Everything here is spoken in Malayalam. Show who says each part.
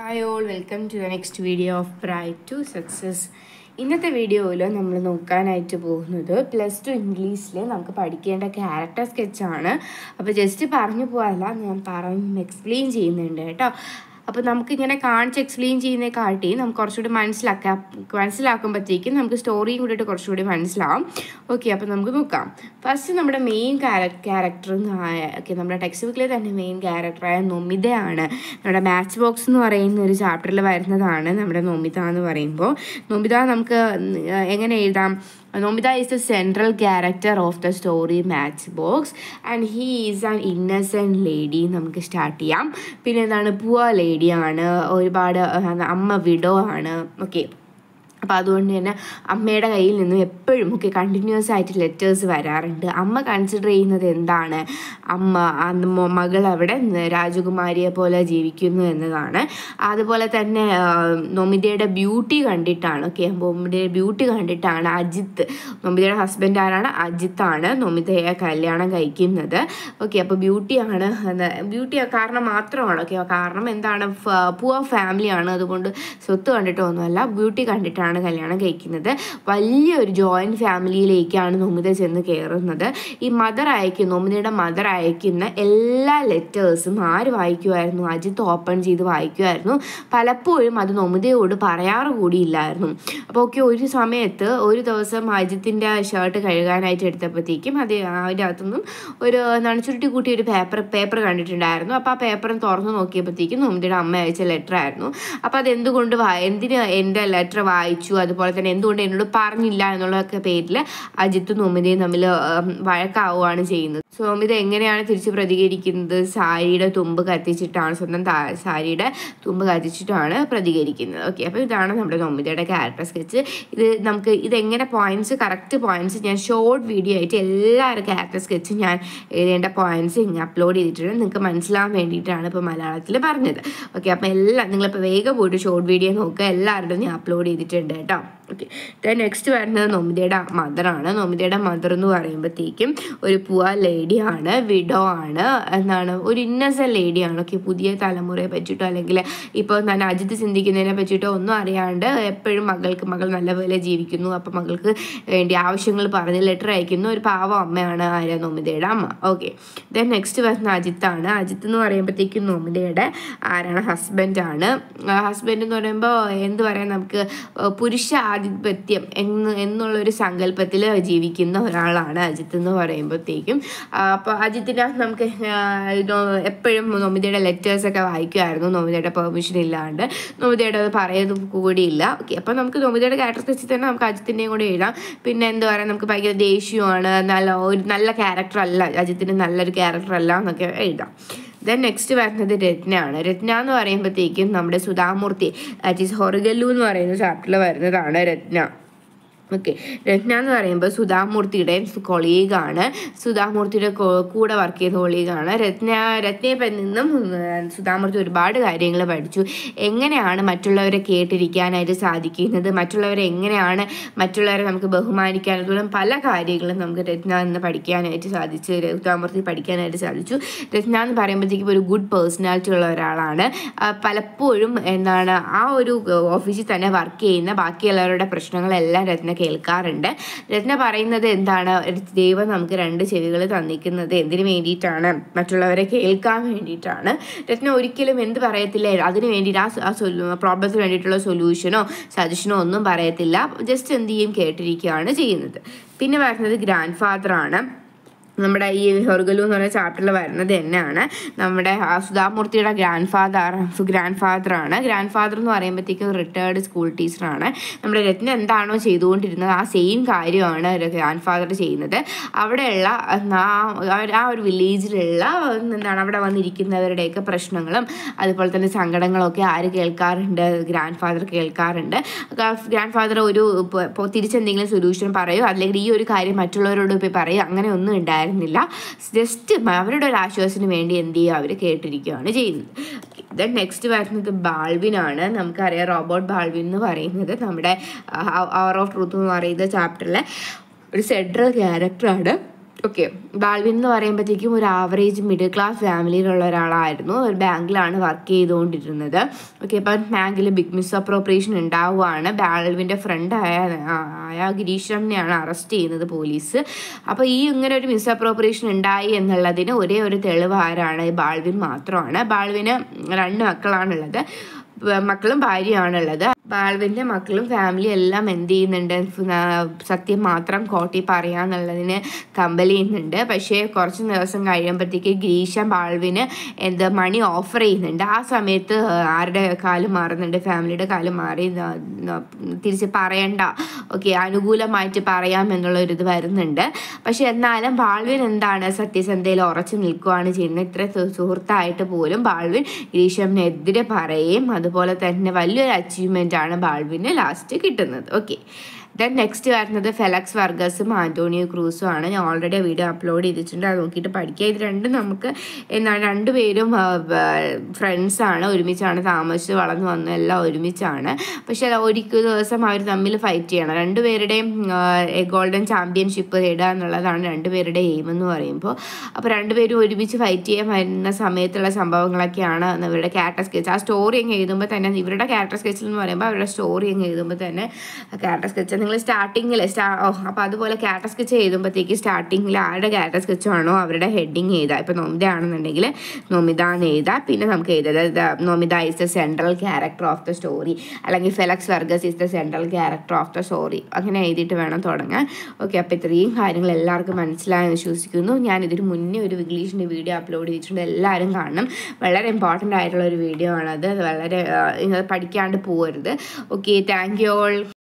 Speaker 1: hi all welcome to the next video of bright to success ഇന്നത്തെ വീഡിയോയിൽ നമ്മൾ നോക്കാനായിട്ട് പോകുന്നത് പ്ലസ് ടു ഇംഗ്ലീഷിൽ നമുക്ക് പഠിക്കേണ്ട ക്യാരക്ടർ സ്കെച്ചാണ് അപ്പോൾ ജസ്റ്റ് പറഞ്ഞു പോകാല്ല ഞാൻ പറഞ്ഞ് എക്സ്പ്ലെയിൻ ചെയ്യുന്നുണ്ട് കേട്ടോ അപ്പോൾ നമുക്കിങ്ങനെ കാണിച്ച് എക്സ്പ്ലെയിൻ ചെയ്യുന്നതിനെക്കാട്ടി നമുക്ക് കുറച്ചുകൂടി മനസ്സിലാക്കാം മനസ്സിലാക്കുമ്പോഴത്തേക്കും നമുക്ക് സ്റ്റോറിയും കൂടിയിട്ട് കുറച്ചുകൂടി മനസ്സിലാവും ഓക്കെ അപ്പോൾ നമുക്ക് നോക്കാം ഫസ്റ്റ് നമ്മുടെ മെയിൻ ക്യാരക്ടർ ഓക്കെ നമ്മുടെ ടെക്സ്റ്റ് ബുക്കിലെ തന്നെ മെയിൻ ക്യാരക്ടറായ നൊമിതയാണ് നമ്മുടെ മാച്ച് ബോക്സ് എന്ന് പറയുന്ന ഒരു ചാപ്റ്ററിൽ വരുന്നതാണ് നമ്മുടെ നൊമിത എന്ന് പറയുമ്പോൾ നൊമിത നമുക്ക് എങ്ങനെ എഴുതാം Nomita is the central character of the story match box and he is an innocent lady നമുക്ക് സ്റ്റാർട്ട് ചെയ്യാം പിന്നെ എന്താണ് പുവർ ലേഡിയാണ് ഒരുപാട് അമ്മ വിഡോ ആണ് ഓക്കെ അപ്പോൾ അതുകൊണ്ട് തന്നെ അമ്മയുടെ കയ്യിൽ നിന്നും എപ്പോഴും ഒക്കെ കണ്ടിന്യൂസ് ആയിട്ട് ലെറ്റേഴ്സ് വരാറുണ്ട് അമ്മ കൺസിഡർ ചെയ്യുന്നത് എന്താണ് അമ്മ മകൾ അവിടെ രാജകുമാരിയെ പോലെ ജീവിക്കുന്നു എന്നതാണ് അതുപോലെ തന്നെ നൊമിതയുടെ ബ്യൂട്ടി കണ്ടിട്ടാണ് ഓക്കെ നൊമിതയുടെ ബ്യൂട്ടി കണ്ടിട്ടാണ് അജിത്ത് നൊമിതയുടെ ഹസ്ബൻഡ് ആരാണ് അജിത്താണ് നൊമിതയെ കല്യാണം കഴിക്കുന്നത് ഓക്കെ അപ്പോൾ ബ്യൂട്ടിയാണ് ബ്യൂട്ടി കാരണം മാത്രമാണ് ഓക്കെ കാരണം എന്താണ് പുവർ ഫാമിലിയാണ് അതുകൊണ്ട് സ്വത്ത് കണ്ടിട്ടൊന്നുമല്ല ബ്യൂട്ടി കണ്ടിട്ടാണ് ആണ് കല്യാണം കഴിക്കുന്നത് വലിയൊരു ജോയിൻറ്റ് ഫാമിലിയിലേക്കാണ് നൊമിത ചെന്ന് കയറുന്നത് ഈ മദർ അയക്കുന്ന നൊമിതയുടെ മദർ അയക്കുന്ന എല്ലാ ലെറ്റേഴ്സും ആര് വായിക്കുമായിരുന്നു അജിത്ത് ഓപ്പൺ ചെയ്ത് വായിക്കുമായിരുന്നു പലപ്പോഴും അത് നൊമിതയോട് പറയാറ് കൂടിയില്ലായിരുന്നു അപ്പോൾ ഒക്കെ ഒരു സമയത്ത് ഒരു ദിവസം അജിത്തിൻ്റെ ഷർട്ട് കഴുകാനായിട്ട് എടുത്തപ്പോഴത്തേക്കും അത് അതിൻ്റെ അകത്തുനിന്നും ഒരു എന്താണ് ചുരുട്ടി കൂട്ടി ഒരു പേപ്പർ പേപ്പർ കണ്ടിട്ടുണ്ടായിരുന്നു അപ്പോൾ ആ പേപ്പർ തുറന്ന് നോക്കിയപ്പോഴത്തേക്കും നൊമിതയുടെ അമ്മ അയച്ച ലെറ്റർ ആയിരുന്നു അപ്പോൾ അത് എന്തുകൊണ്ട് എന്തിന് എൻ്റെ ലെറ്റർ വായിച്ചു വായിച്ചു അതുപോലെ തന്നെ എന്തുകൊണ്ട് എന്നോട് പറഞ്ഞില്ല എന്നുള്ളതൊക്കെ പേരിൽ അജിത്തും നൊമിതയും തമ്മിൽ വഴക്കാവുകയാണ് ചെയ്യുന്നത് സോമിത എങ്ങനെയാണ് തിരിച്ച് പ്രതികരിക്കുന്നത് സാരിയുടെ തുമ്പ് കത്തിച്ചിട്ടാണ് സ്വന്തം സാരിയുടെ തുമ്പ് കത്തിച്ചിട്ടാണ് പ്രതികരിക്കുന്നത് ഓക്കെ അപ്പോൾ ഇതാണ് നമ്മുടെ നൊമിതയുടെ ക്യാരക്ടർ സ്കെച്ച് ഇത് നമുക്ക് ഇതെങ്ങനെ പോയിന്റ്സ് കറക്റ്റ് പോയിന്റ്സ് ഞാൻ ഷോർട്ട് വീഡിയോ ആയിട്ട് എല്ലാവരും ക്യാരക്ടർ സ്കെച്ച് ഞാൻ എഴുതേണ്ട പോയിന്റ്സ് ഇങ്ങനെ അപ്ലോഡ് ചെയ്തിട്ടുണ്ട് നിങ്ങൾക്ക് മനസ്സിലാവാൻ വേണ്ടിയിട്ടാണ് ഇപ്പോൾ മലയാളത്തിൽ പറഞ്ഞത് ഓക്കെ അപ്പോൾ എല്ലാം നിങ്ങളിപ്പോൾ വേഗം പോയിട്ട് ഷോർട്ട് വീഡിയോ നോക്കുക എല്ലാവരുടെയും ഞാൻ അപ്ലോഡ് ചെയ്തിട്ടുണ്ട് കേട്ടോ ഓക്കെ ദെൻ നെക്സ്റ്റ് വരുന്നത് നൊമിതയുടെ മദറാണ് നൊമിതയുടെ മദർ എന്ന് പറയുമ്പോഴത്തേക്കും ഒരു പുവ ലേഡിയാണ് വിഡോ ആണ് എന്താണ് ഒരു ഇന്നസെൻറ്റ് ലേഡിയാണ് ഓക്കെ പുതിയ തലമുറയെ പറ്റിയിട്ടോ അല്ലെങ്കിൽ ഇപ്പോൾ തന്നെ അജിത്ത് ചിന്തിക്കുന്നതിനെ പറ്റിയിട്ടോ ഒന്നും അറിയാണ്ട് എപ്പോഴും മകൾക്ക് മകൾ നല്ലപോലെ ജീവിക്കുന്നു അപ്പോൾ മകൾക്ക് വേണ്ടി ആവശ്യങ്ങൾ പറഞ്ഞ് ലെറ്റർ അയക്കുന്ന ഒരു പാവം അമ്മയാണ് ആര്യ നൊമിതയുടെ അമ്മ ഓക്കെ ദെൻ നെക്സ്റ്റ് വരുന്ന അജിത്താണ് അജിത്ത് എന്ന് പറയുമ്പോഴത്തേക്കും നൊമിതയുടെ ആരാണ് ഹസ്ബൻഡാണ് ഹസ്ബൻഡ് എന്ന് പറയുമ്പോൾ എന്ത് പറയാൻ നമുക്ക് പുരുഷ ആധിപത്യം എന്ന് എന്നുള്ളൊരു സങ്കല്പത്തിൽ ജീവിക്കുന്ന ഒരാളാണ് അജിത്ത് എന്ന് പറയുമ്പോഴത്തേക്കും അപ്പോൾ അജിത്തിൻ്റെ നമുക്ക് എപ്പോഴും നൊമിതയുടെ ലെറ്റേഴ്സൊക്കെ വായിക്കുമായിരുന്നു നൊമിതയുടെ പെർമിഷൻ ഇല്ലാണ്ട് നൊമിതയുടെ അത് പറയുന്നത് കൂടിയില്ല ഓക്കെ അപ്പോൾ നമുക്ക് നൊമിതയുടെ ക്യാരക്ടർ വെച്ച് തന്നെ നമുക്ക് അജിത്തിൻ്റെയും കൂടെ എഴുതാം പിന്നെ എന്താ പറയുക നമുക്ക് ഭയങ്കര ദേഷ്യമാണ് നല്ല ഒരു നല്ല ക്യാരക്ടർ അല്ല അജിത്തിന് നല്ലൊരു ക്യാരക്ടർ അല്ല എന്നൊക്കെ എഴുതാം ദെൻ നെക്സ്റ്റ് വരുന്നത് രത്നയാണ് രത്ന എന്ന് പറയുമ്പോഴത്തേക്കും നമ്മുടെ സുധാമൂർത്തി ദാറ്റ് ഈസ് ഹൊറിഗല്ലു എന്ന് പറയുന്ന ചാപ്റ്ററിൽ വരുന്നതാണ് രത്ന ഓക്കെ രത്ന എന്ന് പറയുമ്പോൾ സുധാമൂർത്തിയുടെ കൊളീഗാണ് സുധാമൂർത്തിയുടെ കൂടെ വർക്ക് ചെയ്ത കൊളീഗാണ് രത്ന രത്നയെ നിന്നും സുധാമൂർത്തി ഒരുപാട് കാര്യങ്ങൾ പഠിച്ചു എങ്ങനെയാണ് മറ്റുള്ളവരെ കേട്ടിരിക്കാനായിട്ട് സാധിക്കുന്നത് മറ്റുള്ളവരെ എങ്ങനെയാണ് മറ്റുള്ളവരെ നമുക്ക് ബഹുമാനിക്കാൻ അതുപോലെ പല കാര്യങ്ങളും നമുക്ക് രത്ന എന്ന് പഠിക്കാനായിട്ട് സാധിച്ചു സുധാമൂർത്തി പഠിക്കാനായിട്ട് സാധിച്ചു രത്ന എന്ന് പറയുമ്പോഴത്തേക്കും ഒരു ഗുഡ് പേഴ്സണാലിറ്റി ഉള്ള ഒരാളാണ് പലപ്പോഴും എന്താണ് ആ ഒരു ഓഫീസിൽ തന്നെ വർക്ക് ചെയ്യുന്ന ബാക്കിയുള്ളവരുടെ പ്രശ്നങ്ങളെല്ലാം രത്ന കേൾക്കാറുണ്ട് രത്ന പറയുന്നത് എന്താണ് ദൈവം നമുക്ക് രണ്ട് ചെവികൾ തന്നിക്കുന്നത് എന്തിനു വേണ്ടിയിട്ടാണ് മറ്റുള്ളവരെ കേൾക്കാൻ വേണ്ടിയിട്ടാണ് രത്ന ഒരിക്കലും എന്ത് പറയത്തില്ല അതിന് വേണ്ടിയിട്ട് ആ പ്രോബ്ലത്തിന് വേണ്ടിയിട്ടുള്ള സൊല്യൂഷനോ സജഷനോ ഒന്നും പറയത്തില്ല ജസ്റ്റ് എന്ത് ചെയ്യും കേട്ടിരിക്കുകയാണ് ചെയ്യുന്നത് പിന്നെ വരുന്നത് ഗ്രാൻഡ് ഫാദറാണ് നമ്മുടെ ഈ ഹൊർഗലു എന്ന് പറയുന്ന ചാപ്റ്ററിൽ വരുന്നത് തന്നെയാണ് നമ്മുടെ സുധാമൂർത്തിയുടെ ഗ്രാൻഡ് ഫാദർ ഗ്രാൻഡ് ഫാദറാണ് ഗ്രാൻഡ് ഫാദർ എന്ന് പറയുമ്പോഴത്തേക്കും റിട്ടയർഡ് സ്കൂൾ ടീച്ചറാണ് നമ്മുടെ രത്ന എന്താണോ ചെയ്തുകൊണ്ടിരുന്നത് ആ സെയിം കാര്യമാണ് ഗ്രാൻഡ് ഫാദർ ചെയ്യുന്നത് അവിടെയുള്ള ആ ഒരു വില്ലേജിലുള്ള എന്താണ് അവിടെ വന്നിരിക്കുന്നവരുടെയൊക്കെ പ്രശ്നങ്ങളും അതുപോലെ തന്നെ സങ്കടങ്ങളൊക്കെ ആര് കേൾക്കാറുണ്ട് ഗ്രാൻഡ് ഫാദർ കേൾക്കാറുണ്ട് ഗ്രാൻഡ് ഫാദർ ഒരു തിരിച്ചെന്തെങ്കിലും സൊല്യൂഷൻ പറയോ അല്ലെങ്കിൽ ഈ ഒരു കാര്യം മറ്റുള്ളവരോട് പോയി പറയോ അങ്ങനെ ഒന്നും ഉണ്ടായിരുന്നു ഉണ്ടായിരുന്നില്ല ജസ്റ്റ് അവരുടെ ഒരു ആശ്വാസത്തിന് വേണ്ടി എന്ത് ചെയ്യുക അവർ കേട്ടിരിക്കുകയാണ് ചെയ്യുന്നത് ദെൻ നെക്സ്റ്റ് വരുന്നത് ബാൾവിനാണ് നമുക്കറിയാം റോബോട്ട് ബാൾവിൻ എന്ന് പറയുന്നത് നമ്മുടെ അവർ ഓഫ് ട്രൂത്ത് എന്ന് പറയുന്ന ചാപ്റ്ററിലെ ഒരു സെൻട്രൽ ക്യാരക്ടറാണ് ഓക്കെ ബാൽവിൻ എന്ന് പറയുമ്പോഴത്തേക്കും ഒരു ആവറേജ് മിഡിൽ ക്ലാസ് ഫാമിലിയിലുള്ള ഒരാളായിരുന്നു ഒരു ബാങ്കിലാണ് വർക്ക് ചെയ്തുകൊണ്ടിരുന്നത് ഓക്കെ അപ്പം ബാങ്കിൽ ബിഗ് മിസ് അപ്രോപ്രിയേഷൻ ഉണ്ടാവുകയാണ് ബാൽവിൻ്റെ ഫ്രണ്ട് ആയ ആയ ഗിരീഷനെയാണ് അറസ്റ്റ് ചെയ്യുന്നത് പോലീസ് അപ്പോൾ ഈ ഇങ്ങനെ ഒരു മിസ് അപ്രോപ്രിയേഷൻ ഉണ്ടായി എന്നുള്ളതിന് ഒരേ ഒരു തെളിവ് ആരാണ് ഈ ബാൾവിൻ മാത്രമാണ് ബാൾവിന് രണ്ട് മക്കളാണുള്ളത് മക്കളും ഭാര്യയാണുള്ളത് ബാൾവിൻ്റെ മക്കളും ഫാമിലിയും എല്ലാം എന്ത് ചെയ്യുന്നുണ്ട് സത്യം മാത്രം കോട്ടി പറയാന്നുള്ളതിന് കമ്പൽ ചെയ്യുന്നുണ്ട് പക്ഷേ കുറച്ച് ദിവസം കഴിയുമ്പോഴത്തേക്ക് ഗ്രീഷ ബാൾവിന് എന്ത് മണി ഓഫർ ചെയ്യുന്നുണ്ട് ആ സമയത്ത് ആരുടെ കാലം മാറുന്നുണ്ട് ഫാമിലിയുടെ കാലം മാറി തിരിച്ച് പറയണ്ട ഓക്കെ അനുകൂലമായിട്ട് പറയാം എന്നുള്ളൊരു ഇത് വരുന്നുണ്ട് പക്ഷെ എന്നാലും ബാൾവിൻ എന്താണ് സത്യസന്ധയിൽ ഉറച്ചു നിൽക്കുകയാണ് ചെയ്യുന്നത് ഇത്ര സുഹൃത്തായിട്ട് പോലും ബാൾവിൻ ഗ്രീഷമിനെതിരെ പറയുകയും അതുപോലെ തന്നെ വലിയൊരു അച്ചീവ്മെൻ്റ് ആണ് ബാൾവിന് ലാസ്റ്റ് കിട്ടുന്നത് ഓക്കെ ദെൻ നെക്സ്റ്റ് വരുന്നത് ഫെലക്സ് വർഗസും ആൻറ്റോണിയോ ക്രൂസും ആണ് ഞാൻ ഓൾറെഡി വീഡിയോ അപ്ലോഡ് ചെയ്തിട്ടുണ്ട് അത് നോക്കിയിട്ട് പഠിക്കുക ഇത് രണ്ടും നമുക്ക് എന്താണ് രണ്ടുപേരും ഫ്രണ്ട്സാണ് ഒരുമിച്ചാണ് താമസിച്ച് വളർന്നു വന്നത് എല്ലാം ഒരുമിച്ചാണ് പക്ഷെ ഒരിക്കൽ ദിവസം അവർ തമ്മിൽ ഫൈറ്റ് ചെയ്യണം രണ്ടുപേരുടെയും ഗോൾഡൻ ചാമ്പ്യൻഷിപ്പ് നേടുക എന്നുള്ളതാണ് രണ്ടുപേരുടെ എയിം എന്ന് പറയുമ്പോൾ അപ്പോൾ രണ്ടുപേരും ഒരുമിച്ച് ഫൈറ്റ് ചെയ്യാൻ വരുന്ന സമയത്തുള്ള സംഭവങ്ങളൊക്കെയാണ് ഇവരുടെ ക്യാരക്ടർ സ്കെച്ച് ആ സ്റ്റോറി അങ്ങ് എഴുതുമ്പോൾ തന്നെ ഇവരുടെ ക്യാരക്ടർ സ്കെച്ചിൽ എന്ന് പറയുമ്പോൾ അവരുടെ സ്റ്റോറി അങ്ങ് എഴുതുമ്പോൾ തന്നെ ക്യാരക്ടർ സ്കെച്ച് നിങ്ങൾ സ്റ്റാർട്ടിങ്ങിൽ സ്റ്റാ ഓ അപ്പോൾ അതുപോലെ ക്യാരക്ടർ സ്കെച്ച് എഴുതുമ്പോഴത്തേക്ക് സ്റ്റാർട്ടിങ്ങിൽ ആരുടെ ക്യാരക്ടർ സ്കെച്ച് ആണോ അവരുടെ ഹെഡിങ് എഴുതുക ഇപ്പോൾ നൊമിത ആണെന്നുണ്ടെങ്കിൽ നൊമിത എന്ന് എഴുതുക പിന്നെ നമുക്ക് എഴുതുക Nomita is the central character of the story അല്ലെങ്കിൽ Felix Vargas is the central character of the story അങ്ങനെ എഴുതിയിട്ട് വേണം തുടങ്ങാൻ ഓക്കെ അപ്പോൾ ഇത്രയും കാര്യങ്ങൾ എല്ലാവർക്കും മനസ്സിലായെന്ന് വിശ്വസിക്കുന്നു ഞാൻ ഇതിന് മുന്നേ ഒരു ഇംഗ്ലീഷിൻ്റെ വീഡിയോ അപ്ലോഡ് ചെയ്തിട്ടുണ്ട് എല്ലാവരും കാണണം വളരെ ഇമ്പോർട്ടൻ്റ് ആയിട്ടുള്ള ഒരു വീഡിയോ ആണത് വളരെ പഠിക്കാണ്ട് പോകരുത് ഓക്കെ താങ്ക് യു ഓൾ